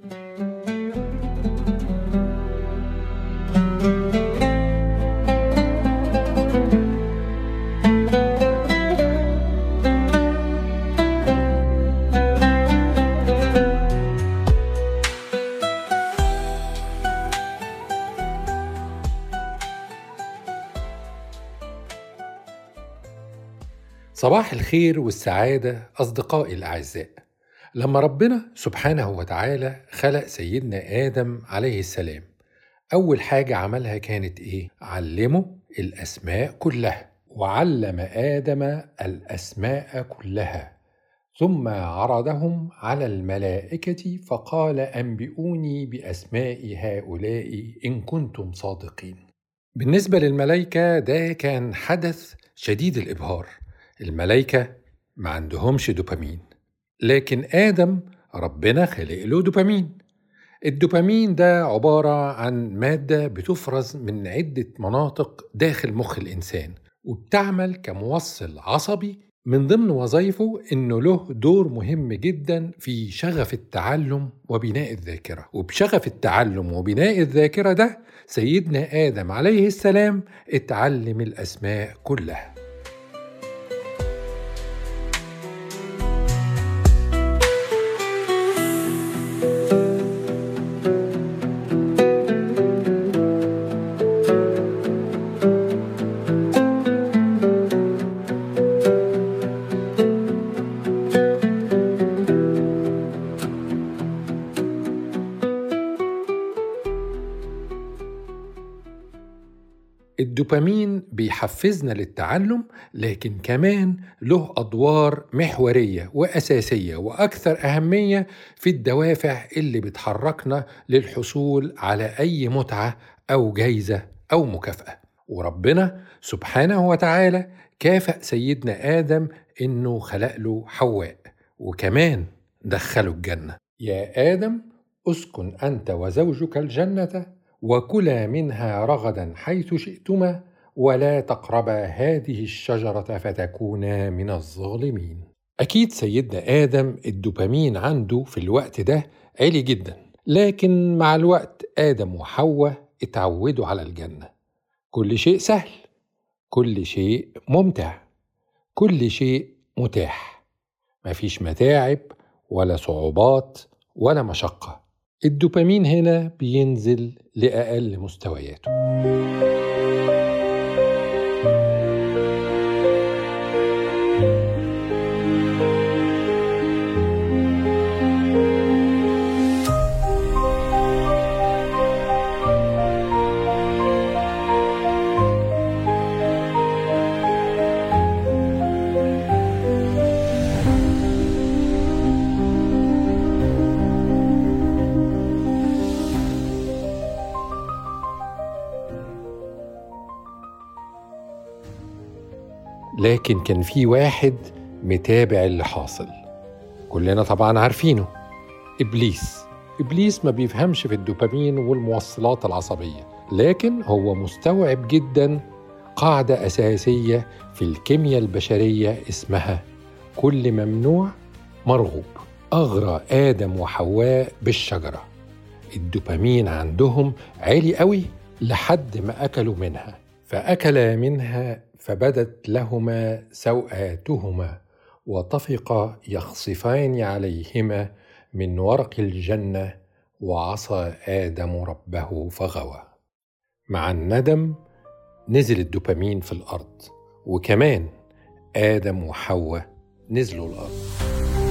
صباح الخير والسعادة أصدقائي الأعزاء لما ربنا سبحانه وتعالى خلق سيدنا آدم عليه السلام أول حاجة عملها كانت إيه؟ علمه الأسماء كلها وعلم آدم الأسماء كلها ثم عرضهم على الملائكة فقال أنبئوني بأسماء هؤلاء إن كنتم صادقين بالنسبة للملائكة ده كان حدث شديد الإبهار الملايكة ما عندهمش دوبامين لكن آدم ربنا خلق له دوبامين الدوبامين ده عبارة عن مادة بتفرز من عدة مناطق داخل مخ الإنسان وبتعمل كموصل عصبي من ضمن وظائفه انه له دور مهم جدا في شغف التعلم وبناء الذاكره وبشغف التعلم وبناء الذاكره ده سيدنا ادم عليه السلام اتعلم الاسماء كلها الدوبامين بيحفزنا للتعلم لكن كمان له ادوار محوريه واساسيه واكثر اهميه في الدوافع اللي بتحركنا للحصول على اي متعه او جايزه او مكافاه وربنا سبحانه وتعالى كافأ سيدنا ادم انه خلق له حواء وكمان دخله الجنه يا ادم اسكن انت وزوجك الجنه وكلا منها رغدا حيث شئتما ولا تقربا هذه الشجره فتكونا من الظالمين اكيد سيدنا ادم الدوبامين عنده في الوقت ده عالي جدا لكن مع الوقت ادم وحواء اتعودوا على الجنه كل شيء سهل كل شيء ممتع كل شيء متاح مفيش متاعب ولا صعوبات ولا مشقه الدوبامين هنا بينزل لأقل مستوياته لكن كان في واحد متابع اللي حاصل كلنا طبعا عارفينه إبليس إبليس ما بيفهمش في الدوبامين والموصلات العصبية لكن هو مستوعب جدا قاعدة أساسية في الكيمياء البشرية اسمها كل ممنوع مرغوب أغرى آدم وحواء بالشجرة الدوبامين عندهم عالي قوي لحد ما أكلوا منها فأكلا منها فبدت لهما سوآتهما وطفقا يخصفان عليهما من ورق الجنة وعصى آدم ربه فغوى مع الندم نزل الدوبامين في الأرض وكمان آدم وحواء نزلوا الأرض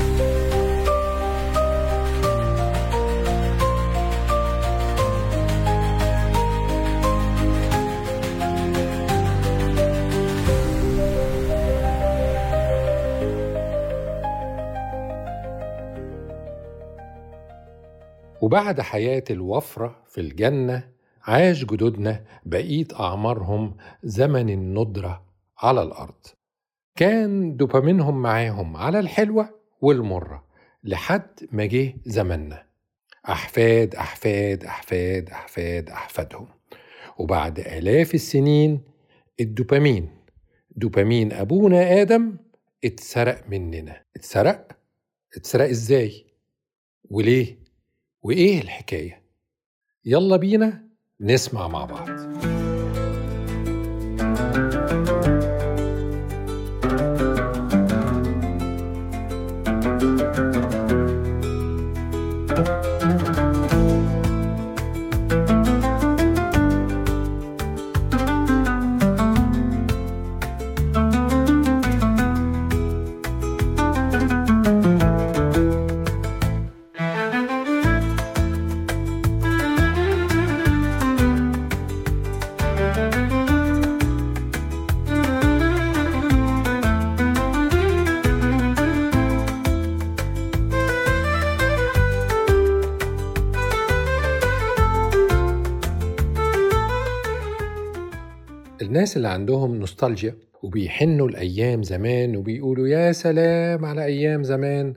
وبعد حياة الوفرة في الجنة عاش جدودنا بقية أعمارهم زمن الندرة على الأرض كان دوبامينهم معاهم على الحلوة والمرة لحد ما جه زمننا أحفاد أحفاد أحفاد أحفاد أحفادهم وبعد آلاف السنين الدوبامين دوبامين أبونا آدم اتسرق مننا اتسرق؟ اتسرق إزاي؟ وليه؟ وإيه الحكاية؟ يلا بينا نسمع مع بعض الناس اللي عندهم نوستالجيا وبيحنوا لأيام زمان وبيقولوا يا سلام على أيام زمان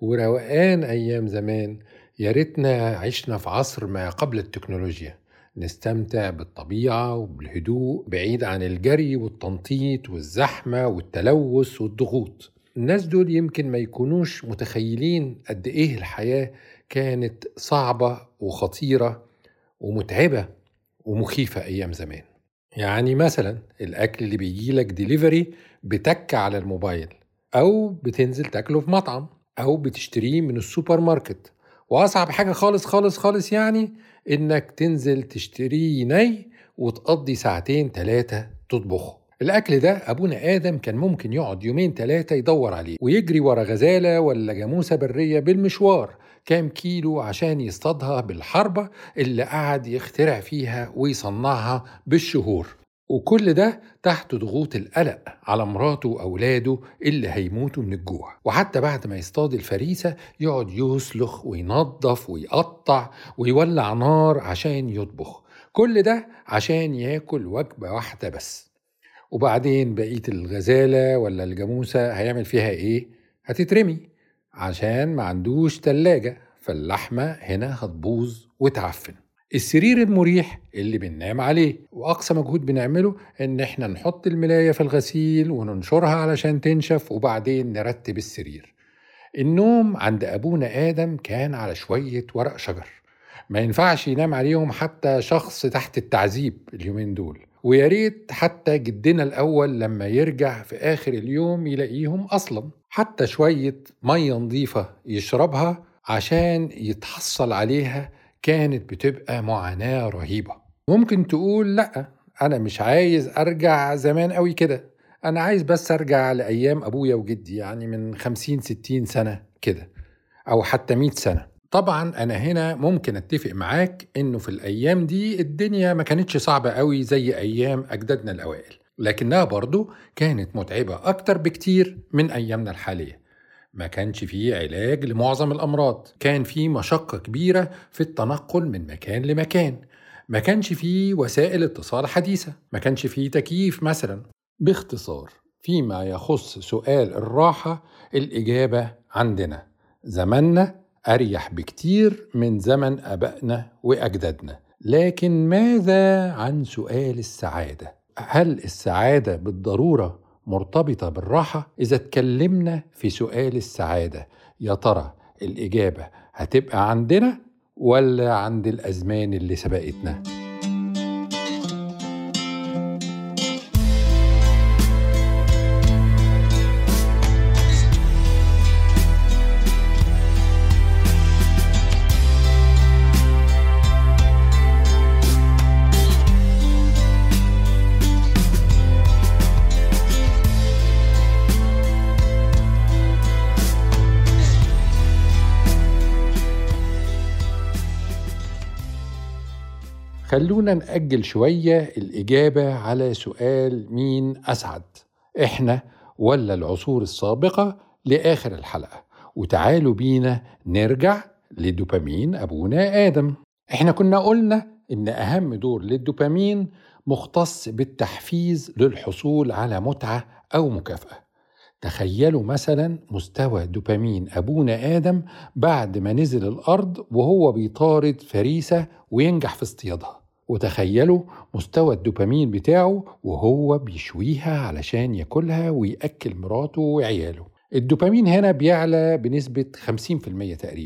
وروقان أيام زمان يا ريتنا عشنا في عصر ما قبل التكنولوجيا نستمتع بالطبيعة وبالهدوء بعيد عن الجري والتنطيط والزحمة والتلوث والضغوط الناس دول يمكن ما يكونوش متخيلين قد إيه الحياة كانت صعبة وخطيرة ومتعبة ومخيفة أيام زمان يعني مثلا الأكل اللي بيجيلك ديليفري بتك على الموبايل أو بتنزل تاكله في مطعم أو بتشتريه من السوبر ماركت وأصعب حاجة خالص خالص خالص يعني إنك تنزل تشتريه ني وتقضي ساعتين تلاتة تطبخه الأكل ده أبونا آدم كان ممكن يقعد يومين تلاتة يدور عليه ويجري ورا غزالة ولا جاموسة برية بالمشوار كام كيلو عشان يصطادها بالحربة اللي قعد يخترع فيها ويصنعها بالشهور وكل ده تحت ضغوط القلق على مراته وأولاده اللي هيموتوا من الجوع وحتى بعد ما يصطاد الفريسة يقعد يسلخ وينظف ويقطع ويولع نار عشان يطبخ كل ده عشان ياكل وجبة واحدة بس وبعدين بقية الغزالة ولا الجاموسة هيعمل فيها ايه؟ هتترمي عشان ما عندوش تلاجة فاللحمة هنا هتبوظ وتعفن السرير المريح اللي بننام عليه وأقصى مجهود بنعمله إن إحنا نحط الملاية في الغسيل وننشرها علشان تنشف وبعدين نرتب السرير النوم عند أبونا آدم كان على شوية ورق شجر ما ينفعش ينام عليهم حتى شخص تحت التعذيب اليومين دول ويا ريت حتى جدنا الأول لما يرجع في آخر اليوم يلاقيهم أصلا حتى شوية مية نظيفة يشربها عشان يتحصل عليها كانت بتبقى معاناة رهيبة ممكن تقول لأ أنا مش عايز أرجع زمان قوي كده أنا عايز بس أرجع لأيام أبويا وجدي يعني من خمسين ستين سنة كده أو حتى مئة سنة طبعا أنا هنا ممكن أتفق معاك إنه في الأيام دي الدنيا ما كانتش صعبة قوي زي أيام أجدادنا الأوائل لكنها برضو كانت متعبة أكتر بكتير من أيامنا الحالية ما كانش فيه علاج لمعظم الأمراض كان فيه مشقة كبيرة في التنقل من مكان لمكان ما كانش فيه وسائل اتصال حديثة ما كانش فيه تكييف مثلا باختصار فيما يخص سؤال الراحة الإجابة عندنا زماننا أريح بكتير من زمن أبائنا وأجدادنا لكن ماذا عن سؤال السعادة؟ هل السعادة بالضرورة مرتبطة بالراحة؟ إذا اتكلمنا في سؤال السعادة يا ترى الإجابة هتبقى عندنا ولا عند الأزمان اللي سبقتنا؟ خلونا نأجل شوية الإجابة على سؤال مين أسعد إحنا ولا العصور السابقة لآخر الحلقة وتعالوا بينا نرجع لدوبامين أبونا آدم إحنا كنا قلنا إن أهم دور للدوبامين مختص بالتحفيز للحصول على متعة أو مكافأة تخيلوا مثلا مستوى دوبامين أبونا آدم بعد ما نزل الأرض وهو بيطارد فريسة وينجح في اصطيادها وتخيلوا مستوى الدوبامين بتاعه وهو بيشويها علشان ياكلها ويأكل مراته وعياله الدوبامين هنا بيعلى بنسبة 50% تقريبا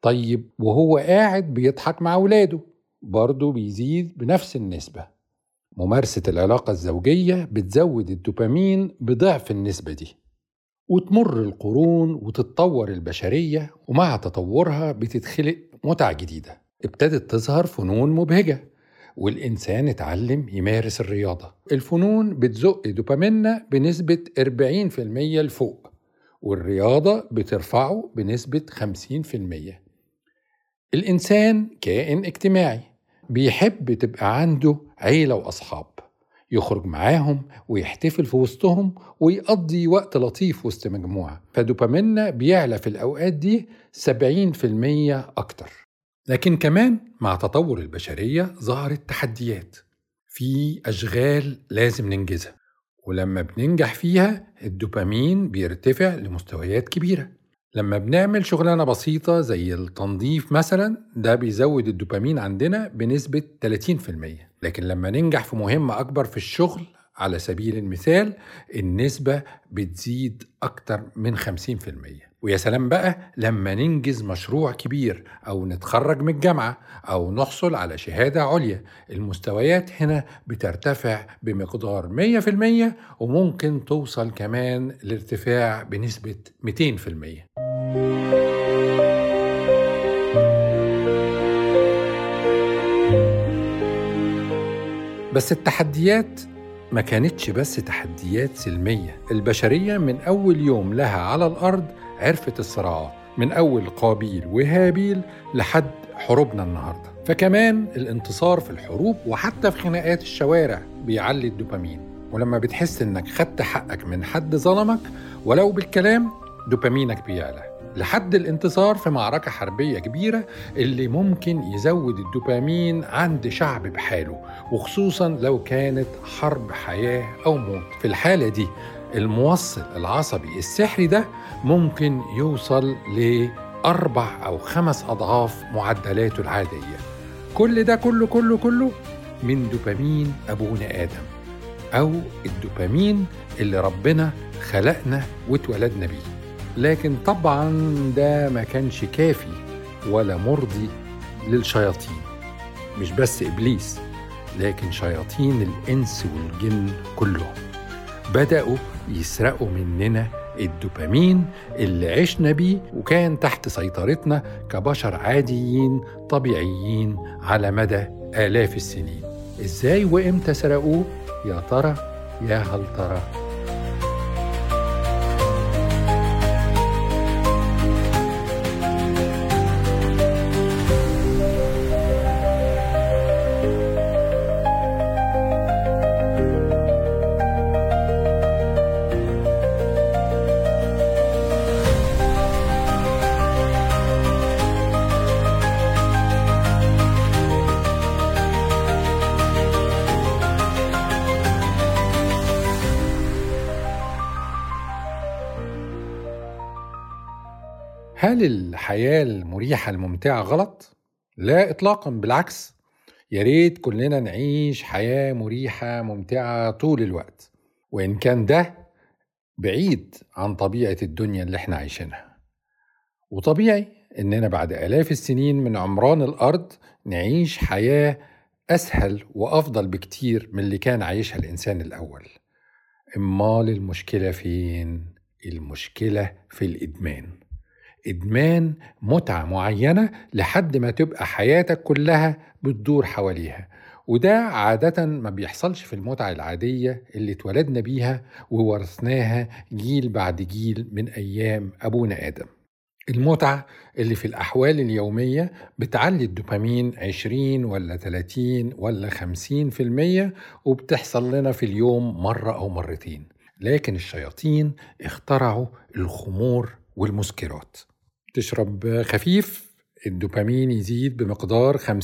طيب وهو قاعد بيضحك مع ولاده برضه بيزيد بنفس النسبة ممارسة العلاقة الزوجية بتزود الدوبامين بضعف النسبة دي وتمر القرون وتتطور البشرية ومع تطورها بتتخلق متع جديدة ابتدت تظهر فنون مبهجة والإنسان اتعلم يمارس الرياضة الفنون بتزق دوباميننا بنسبة 40% لفوق والرياضة بترفعه بنسبة 50% الإنسان كائن اجتماعي بيحب تبقى عنده عيلة وأصحاب يخرج معاهم ويحتفل في وسطهم ويقضي وقت لطيف وسط مجموعة فدوباميننا بيعلى في الأوقات دي 70% أكتر لكن كمان مع تطور البشرية ظهرت تحديات في أشغال لازم ننجزها ولما بننجح فيها الدوبامين بيرتفع لمستويات كبيرة لما بنعمل شغلانة بسيطة زي التنظيف مثلا ده بيزود الدوبامين عندنا بنسبة 30% لكن لما ننجح في مهمة أكبر في الشغل على سبيل المثال النسبة بتزيد أكتر من 50% ويا سلام بقى لما ننجز مشروع كبير أو نتخرج من الجامعة أو نحصل على شهادة عليا المستويات هنا بترتفع بمقدار 100% وممكن توصل كمان لارتفاع بنسبة 200% بس التحديات ما كانتش بس تحديات سلمية البشرية من أول يوم لها على الأرض عرفت الصراعات من أول قابيل وهابيل لحد حروبنا النهاردة فكمان الانتصار في الحروب وحتى في خناقات الشوارع بيعلي الدوبامين ولما بتحس انك خدت حقك من حد ظلمك ولو بالكلام دوبامينك بيعلى لحد الانتصار في معركة حربية كبيرة اللي ممكن يزود الدوبامين عند شعب بحاله وخصوصا لو كانت حرب حياة أو موت في الحالة دي الموصل العصبي السحري ده ممكن يوصل لأربع أو خمس أضعاف معدلاته العادية كل ده كله كله كله من دوبامين أبونا آدم أو الدوبامين اللي ربنا خلقنا واتولدنا بيه لكن طبعا ده ما كانش كافي ولا مرضي للشياطين مش بس ابليس لكن شياطين الانس والجن كلهم بداوا يسرقوا مننا الدوبامين اللي عشنا بيه وكان تحت سيطرتنا كبشر عاديين طبيعيين على مدى آلاف السنين ازاي وامتى سرقوه يا ترى يا هل ترى هل الحياة المريحة الممتعة غلط؟ لا إطلاقا بالعكس يا ريت كلنا نعيش حياة مريحة ممتعة طول الوقت وإن كان ده بعيد عن طبيعة الدنيا اللي احنا عايشينها وطبيعي إننا بعد آلاف السنين من عمران الأرض نعيش حياة أسهل وأفضل بكتير من اللي كان عايشها الإنسان الأول امال المشكلة فين؟ المشكلة في الإدمان إدمان متعة معينة لحد ما تبقى حياتك كلها بتدور حواليها وده عادة ما بيحصلش في المتعة العادية اللي اتولدنا بيها وورثناها جيل بعد جيل من أيام أبونا آدم المتعة اللي في الأحوال اليومية بتعلي الدوبامين 20 ولا 30 ولا 50 في المية وبتحصل لنا في اليوم مرة أو مرتين لكن الشياطين اخترعوا الخمور والمسكرات تشرب خفيف الدوبامين يزيد بمقدار 50%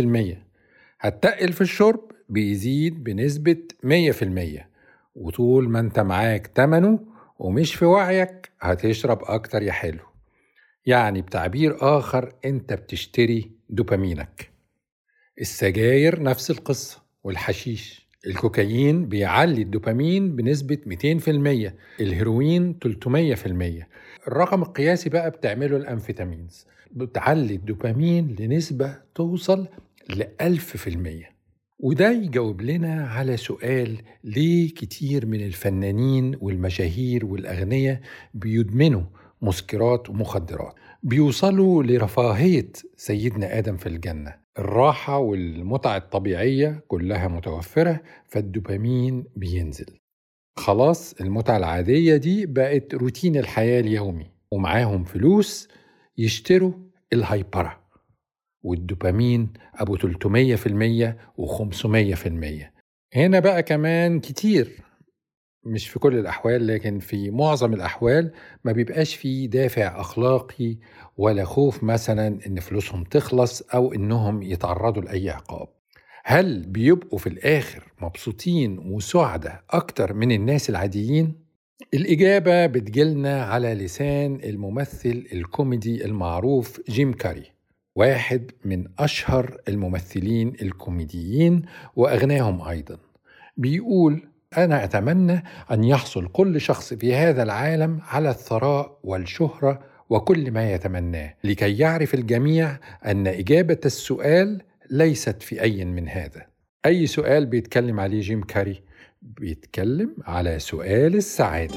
هتقل في الشرب بيزيد بنسبة 100% وطول ما انت معاك تمنه ومش في وعيك هتشرب أكتر يا حلو يعني بتعبير آخر انت بتشتري دوبامينك السجاير نفس القصة والحشيش الكوكايين بيعلي الدوبامين بنسبة 200% الهيروين 300% الرقم القياسي بقى بتعمله الأنفيتامينز بتعلي الدوبامين لنسبة توصل لألف في المية وده يجاوب لنا على سؤال ليه كتير من الفنانين والمشاهير والأغنياء بيدمنوا مسكرات ومخدرات بيوصلوا لرفاهية سيدنا آدم في الجنة الراحة والمتعة الطبيعية كلها متوفرة فالدوبامين بينزل خلاص المتعة العادية دي بقت روتين الحياة اليومي ومعاهم فلوس يشتروا الهايبرة والدوبامين أبو 300% و500% هنا بقى كمان كتير مش في كل الأحوال لكن في معظم الأحوال ما بيبقاش في دافع أخلاقي ولا خوف مثلا إن فلوسهم تخلص أو إنهم يتعرضوا لأي عقاب هل بيبقوا في الآخر مبسوطين وسعدة أكتر من الناس العاديين؟ الإجابة بتجيلنا على لسان الممثل الكوميدي المعروف جيم كاري واحد من أشهر الممثلين الكوميديين وأغناهم أيضا بيقول أنا أتمنى أن يحصل كل شخص في هذا العالم على الثراء والشهرة وكل ما يتمناه لكي يعرف الجميع أن إجابة السؤال ليست في أي من هذا أي سؤال بيتكلم عليه جيم كاري بيتكلم على سؤال السعاده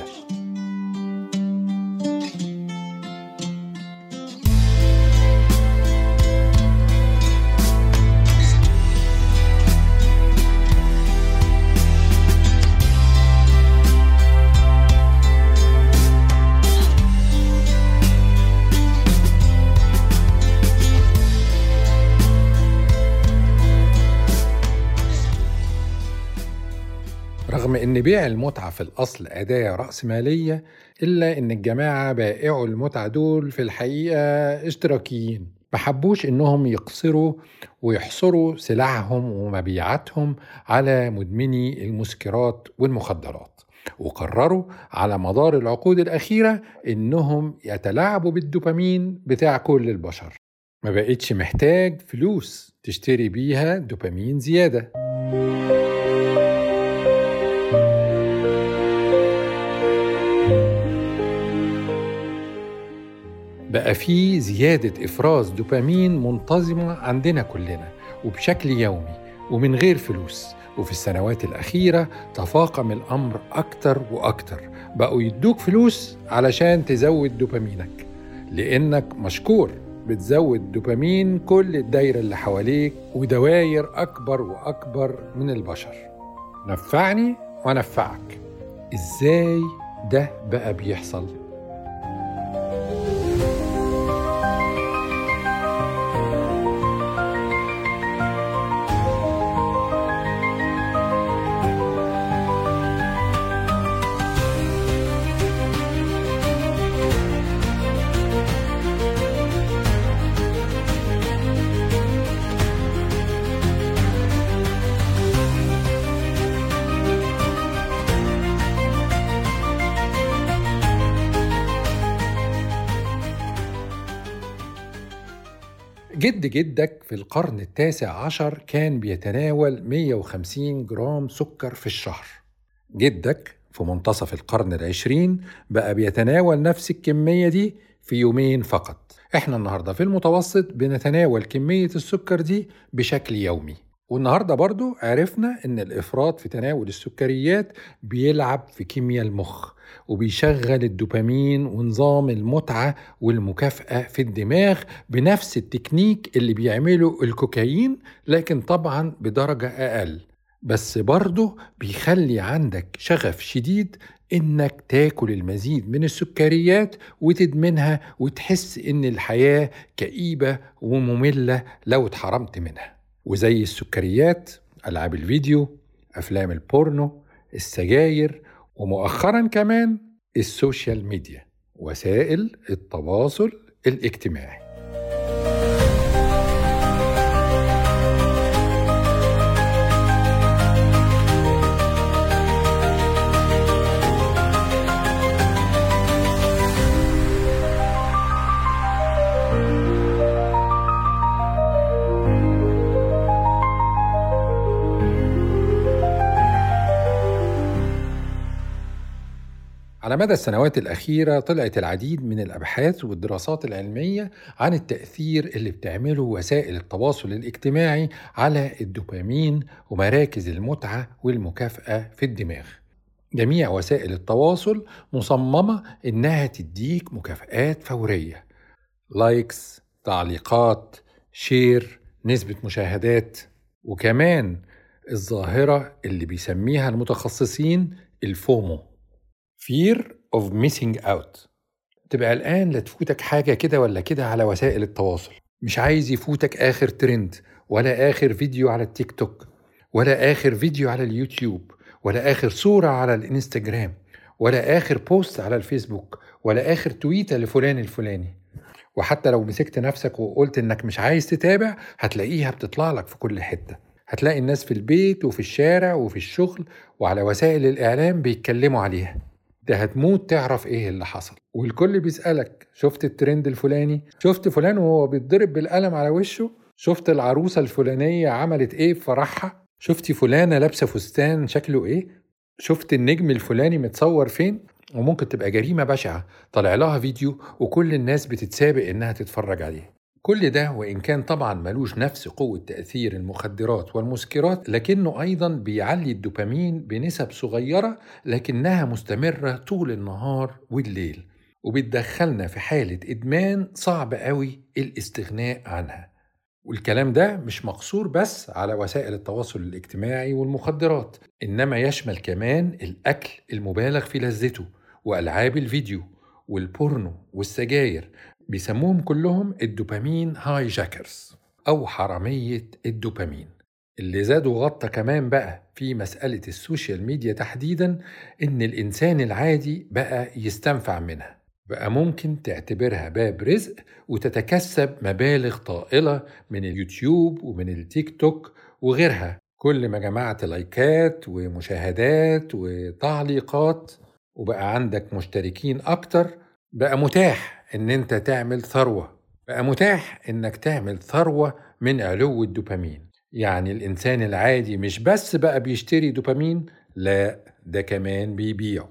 رغم ان بيع المتعة في الاصل اداة رأسمالية الا ان الجماعة بائعوا المتعة دول في الحقيقة اشتراكيين محبوش انهم يقصروا ويحصروا سلعهم ومبيعاتهم على مدمني المسكرات والمخدرات وقرروا على مدار العقود الأخيرة إنهم يتلاعبوا بالدوبامين بتاع كل البشر ما بقتش محتاج فلوس تشتري بيها دوبامين زيادة بقى في زيادة إفراز دوبامين منتظمة عندنا كلنا وبشكل يومي ومن غير فلوس وفي السنوات الأخيرة تفاقم الأمر أكتر وأكتر بقوا يدوك فلوس علشان تزود دوبامينك لأنك مشكور بتزود دوبامين كل الدايرة اللي حواليك ودواير أكبر وأكبر من البشر نفعني ونفعك إزاي ده بقى بيحصل؟ جد جدك في القرن التاسع عشر كان بيتناول 150 جرام سكر في الشهر جدك في منتصف القرن العشرين بقى بيتناول نفس الكمية دي في يومين فقط احنا النهاردة في المتوسط بنتناول كمية السكر دي بشكل يومي والنهارده برضو عرفنا ان الافراط في تناول السكريات بيلعب في كيمياء المخ وبيشغل الدوبامين ونظام المتعه والمكافاه في الدماغ بنفس التكنيك اللي بيعمله الكوكايين لكن طبعا بدرجه اقل بس برضه بيخلي عندك شغف شديد انك تاكل المزيد من السكريات وتدمنها وتحس ان الحياه كئيبه وممله لو اتحرمت منها وزي السكريات ألعاب الفيديو أفلام البورنو السجاير ومؤخرا كمان السوشيال ميديا وسائل التواصل الاجتماعي على مدى السنوات الأخيرة طلعت العديد من الأبحاث والدراسات العلمية عن التأثير اللي بتعمله وسائل التواصل الاجتماعي على الدوبامين ومراكز المتعة والمكافأة في الدماغ. جميع وسائل التواصل مصممة إنها تديك مكافآت فورية لايكس، تعليقات، شير، نسبة مشاهدات وكمان الظاهرة اللي بيسميها المتخصصين الفومو Fear of Missing Out تبقى قلقان لا تفوتك حاجة كده ولا كده على وسائل التواصل مش عايز يفوتك آخر ترند ولا آخر فيديو على التيك توك ولا آخر فيديو على اليوتيوب ولا آخر صورة على الانستجرام ولا آخر بوست على الفيسبوك ولا آخر تويتة لفلان الفلاني وحتى لو مسكت نفسك وقلت انك مش عايز تتابع هتلاقيها بتطلع لك في كل حتة هتلاقي الناس في البيت وفي الشارع وفي الشغل وعلى وسائل الإعلام بيتكلموا عليها ده هتموت تعرف ايه اللي حصل والكل بيسألك شفت الترند الفلاني شفت فلان وهو بيتضرب بالقلم على وشه شفت العروسة الفلانية عملت ايه في فرحها شفتي فلانة لابسة فستان شكله ايه شفت النجم الفلاني متصور فين وممكن تبقى جريمة بشعة طالع لها فيديو وكل الناس بتتسابق إنها تتفرج عليه كل ده وإن كان طبعا ملوش نفس قوة تأثير المخدرات والمسكرات لكنه أيضا بيعلي الدوبامين بنسب صغيرة لكنها مستمرة طول النهار والليل وبتدخلنا في حالة إدمان صعب قوي الاستغناء عنها والكلام ده مش مقصور بس على وسائل التواصل الاجتماعي والمخدرات إنما يشمل كمان الأكل المبالغ في لذته وألعاب الفيديو والبورنو والسجاير بيسموهم كلهم الدوبامين هاي جاكرز أو حرامية الدوبامين اللي زاد وغطى كمان بقى في مسألة السوشيال ميديا تحديدا إن الإنسان العادي بقى يستنفع منها بقى ممكن تعتبرها باب رزق وتتكسب مبالغ طائلة من اليوتيوب ومن التيك توك وغيرها كل ما جمعت لايكات ومشاهدات وتعليقات وبقى عندك مشتركين أكتر بقى متاح إن أنت تعمل ثروة بقى متاح إنك تعمل ثروة من علو الدوبامين يعني الإنسان العادي مش بس بقى بيشتري دوبامين لا ده كمان بيبيعه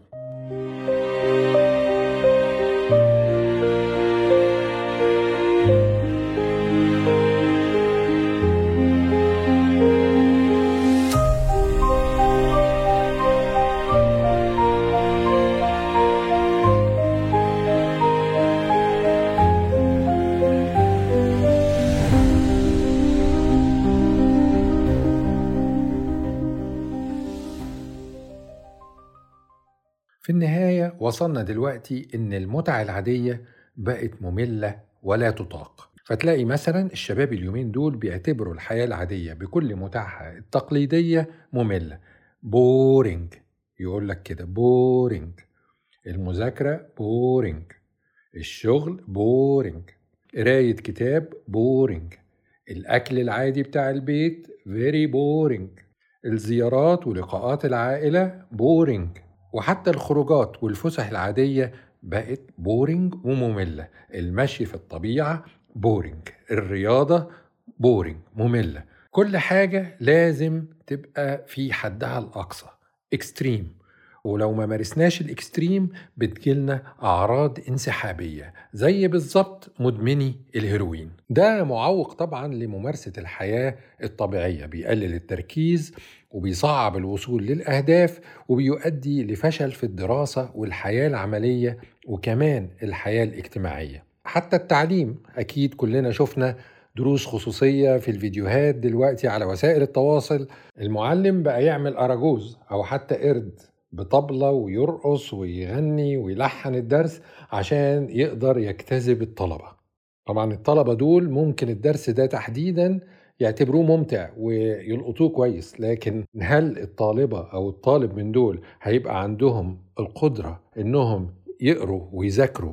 في النهاية وصلنا دلوقتي إن المتعة العادية بقت مملة ولا تطاق فتلاقي مثلا الشباب اليومين دول بيعتبروا الحياة العادية بكل متاعها التقليدية مملة بورينج يقول لك كده بورينج المذاكرة بورينج الشغل بورينج قراية كتاب بورينج الأكل العادي بتاع البيت فيري بورينج الزيارات ولقاءات العائلة بورينج وحتى الخروجات والفسح العادية بقت بورينج ومملة المشي في الطبيعة بورينج الرياضة بورينج مملة كل حاجة لازم تبقى في حدها الأقصى اكستريم ولو ما مارسناش الاكستريم بتجيلنا اعراض انسحابيه زي بالظبط مدمني الهيروين ده معوق طبعا لممارسه الحياه الطبيعيه بيقلل التركيز وبيصعب الوصول للاهداف وبيؤدي لفشل في الدراسه والحياه العمليه وكمان الحياه الاجتماعيه حتى التعليم اكيد كلنا شفنا دروس خصوصية في الفيديوهات دلوقتي على وسائل التواصل المعلم بقى يعمل أراجوز أو حتى قرد بطبلة ويرقص ويغني ويلحن الدرس عشان يقدر يجتذب الطلبة طبعا الطلبة دول ممكن الدرس ده تحديدا يعتبروه ممتع ويلقطوه كويس لكن هل الطالبة أو الطالب من دول هيبقى عندهم القدرة إنهم يقروا ويذاكروا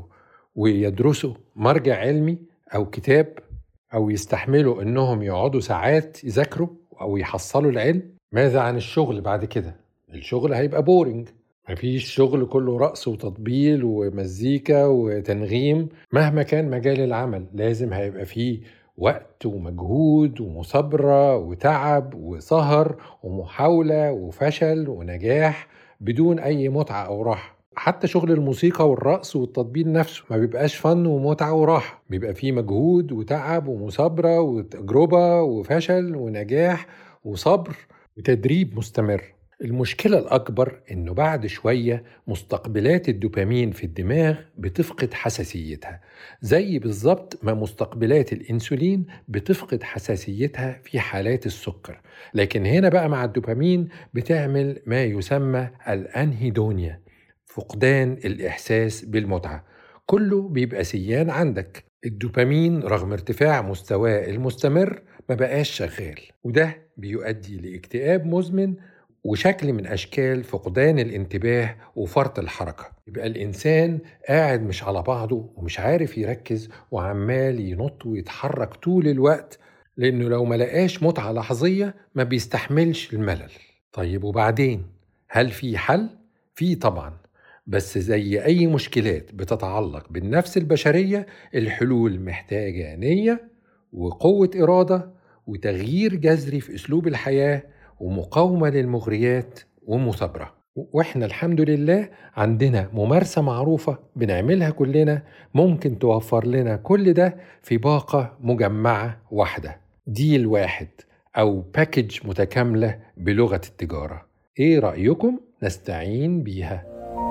ويدرسوا مرجع علمي أو كتاب أو يستحملوا إنهم يقعدوا ساعات يذاكروا أو يحصلوا العلم ماذا عن الشغل بعد كده الشغل هيبقى بورنج مفيش شغل كله رقص وتطبيل ومزيكا وتنغيم مهما كان مجال العمل لازم هيبقى فيه وقت ومجهود ومثابرة وتعب وسهر ومحاولة وفشل ونجاح بدون أي متعة أو راحة حتى شغل الموسيقى والرقص والتطبيل نفسه ما بيبقاش فن ومتعة وراحة بيبقى فيه مجهود وتعب ومثابرة وتجربة وفشل ونجاح وصبر وتدريب مستمر المشكلة الأكبر إنه بعد شوية مستقبلات الدوبامين في الدماغ بتفقد حساسيتها زي بالظبط ما مستقبلات الإنسولين بتفقد حساسيتها في حالات السكر لكن هنا بقى مع الدوبامين بتعمل ما يسمى الأنهيدونيا فقدان الإحساس بالمتعة كله بيبقى سيان عندك الدوبامين رغم ارتفاع مستواه المستمر ما بقاش شغال وده بيؤدي لاكتئاب مزمن وشكل من أشكال فقدان الانتباه وفرط الحركة يبقى الإنسان قاعد مش على بعضه ومش عارف يركز وعمال ينط ويتحرك طول الوقت لأنه لو ما لقاش متعة لحظية ما بيستحملش الملل طيب وبعدين هل في حل؟ في طبعا بس زي أي مشكلات بتتعلق بالنفس البشرية الحلول محتاجة نية وقوة إرادة وتغيير جذري في أسلوب الحياة ومقاومة للمغريات ومثابرة واحنا الحمد لله عندنا ممارسة معروفة بنعملها كلنا ممكن توفر لنا كل ده في باقة مجمعة واحدة ديل واحد أو باكج متكاملة بلغة التجارة إيه رأيكم نستعين بيها؟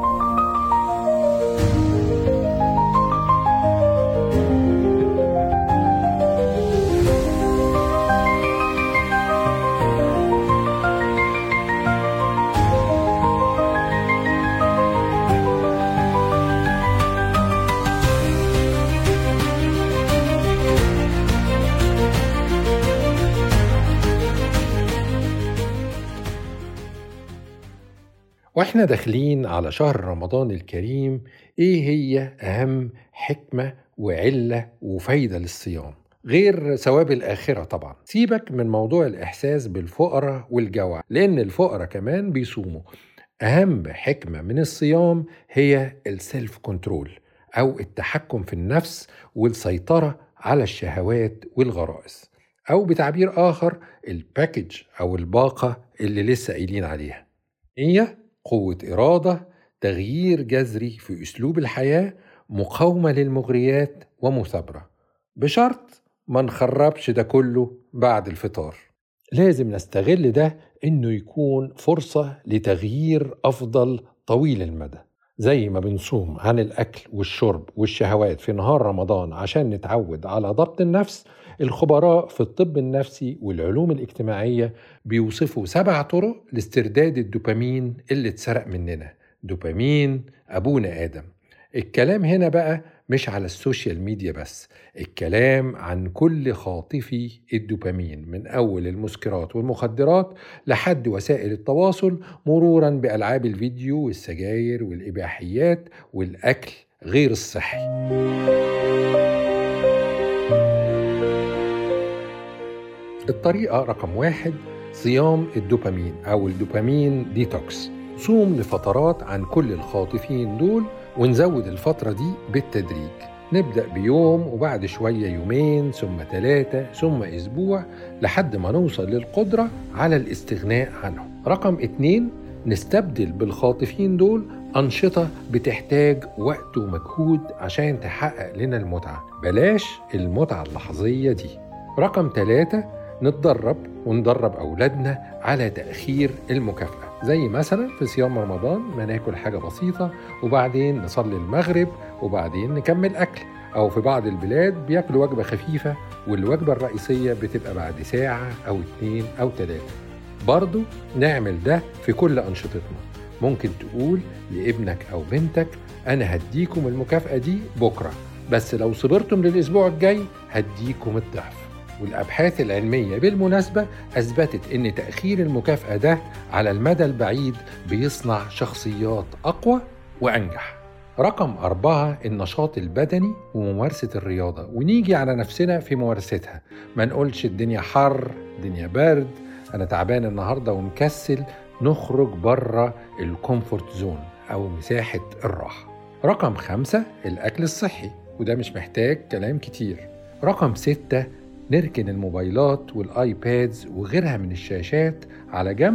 واحنا داخلين على شهر رمضان الكريم ايه هي اهم حكمة وعلة وفايدة للصيام غير ثواب الآخرة طبعا سيبك من موضوع الإحساس بالفقرة والجوع لأن الفقرة كمان بيصوموا أهم حكمة من الصيام هي السيلف كنترول أو التحكم في النفس والسيطرة على الشهوات والغرائز أو بتعبير آخر الباكج أو الباقة اللي لسه قايلين عليها هي قوة إرادة تغيير جذري في أسلوب الحياة مقاومة للمغريات ومثابرة بشرط ما نخربش ده كله بعد الفطار لازم نستغل ده إنه يكون فرصة لتغيير أفضل طويل المدى زي ما بنصوم عن الأكل والشرب والشهوات في نهار رمضان عشان نتعود على ضبط النفس الخبراء في الطب النفسي والعلوم الاجتماعية بيوصفوا سبع طرق لاسترداد الدوبامين اللي اتسرق مننا دوبامين أبونا آدم الكلام هنا بقى مش على السوشيال ميديا بس الكلام عن كل خاطفي الدوبامين من أول المسكرات والمخدرات لحد وسائل التواصل مرورا بألعاب الفيديو والسجاير والإباحيات والأكل غير الصحي الطريقة رقم واحد صيام الدوبامين أو الدوبامين ديتوكس صوم لفترات عن كل الخاطفين دول ونزود الفترة دي بالتدريج نبدأ بيوم وبعد شوية يومين ثم ثلاثة ثم أسبوع لحد ما نوصل للقدرة على الاستغناء عنهم رقم اتنين نستبدل بالخاطفين دول أنشطة بتحتاج وقت ومجهود عشان تحقق لنا المتعة بلاش المتعة اللحظية دي رقم ثلاثة نتدرب وندرب أولادنا على تأخير المكافأة زي مثلا في صيام رمضان ما ناكل حاجة بسيطة وبعدين نصلي المغرب وبعدين نكمل أكل أو في بعض البلاد بياكلوا وجبة خفيفة والوجبة الرئيسية بتبقى بعد ساعة أو اتنين أو تلاتة برضو نعمل ده في كل أنشطتنا ممكن تقول لابنك أو بنتك أنا هديكم المكافأة دي بكرة بس لو صبرتم للأسبوع الجاي هديكم الضعف والأبحاث العلمية بالمناسبة أثبتت أن تأخير المكافأة ده على المدى البعيد بيصنع شخصيات أقوى وأنجح رقم أربعة النشاط البدني وممارسة الرياضة ونيجي على نفسنا في ممارستها ما نقولش الدنيا حر الدنيا برد أنا تعبان النهاردة ومكسل نخرج بره الكومفورت زون أو مساحة الراحة رقم خمسة الأكل الصحي وده مش محتاج كلام كتير رقم ستة نركن الموبايلات والايبادز وغيرها من الشاشات على جنب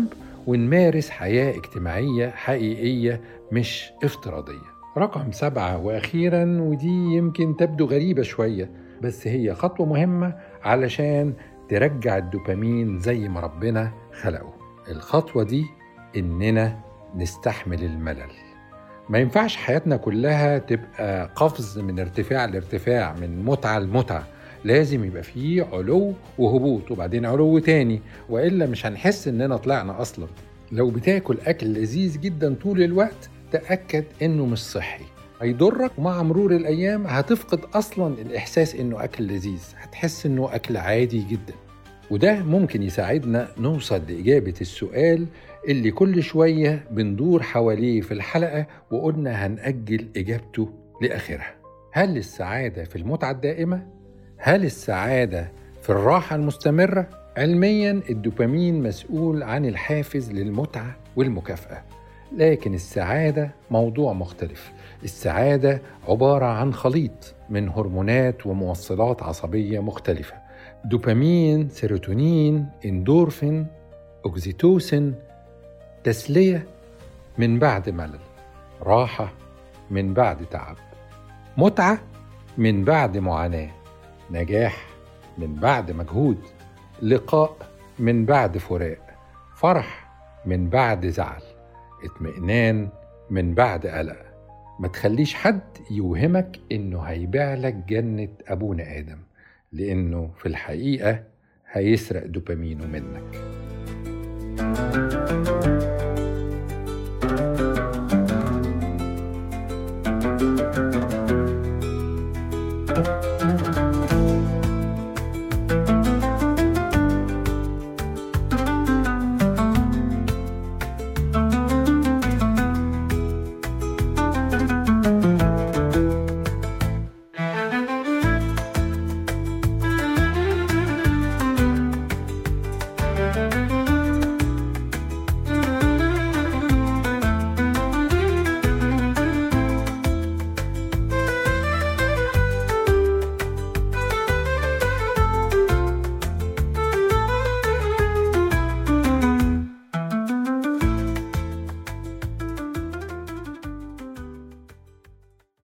ونمارس حياة اجتماعية حقيقية مش افتراضية رقم سبعة وأخيرا ودي يمكن تبدو غريبة شوية بس هي خطوة مهمة علشان ترجع الدوبامين زي ما ربنا خلقه الخطوة دي إننا نستحمل الملل ما ينفعش حياتنا كلها تبقى قفز من ارتفاع لارتفاع من متعة لمتعة لازم يبقى فيه علو وهبوط وبعدين علو تاني وإلا مش هنحس إننا طلعنا أصلا لو بتاكل أكل لذيذ جدا طول الوقت تأكد إنه مش صحي هيضرك ومع مرور الأيام هتفقد أصلا الإحساس إنه أكل لذيذ هتحس إنه أكل عادي جدا وده ممكن يساعدنا نوصل لإجابة السؤال اللي كل شوية بندور حواليه في الحلقة وقلنا هنأجل إجابته لآخرها هل السعادة في المتعة الدائمة؟ هل السعادة في الراحة المستمرة؟ علميا الدوبامين مسؤول عن الحافز للمتعة والمكافأة لكن السعادة موضوع مختلف السعادة عبارة عن خليط من هرمونات وموصلات عصبية مختلفة دوبامين، سيروتونين، اندورفين، اوكسيتوسين تسلية من بعد ملل راحة من بعد تعب متعة من بعد معاناة نجاح من بعد مجهود لقاء من بعد فراق فرح من بعد زعل اطمئنان من بعد قلق ما تخليش حد يوهمك انه هيبيع لك جنة ابونا ادم لانه في الحقيقة هيسرق دوبامينه منك thank you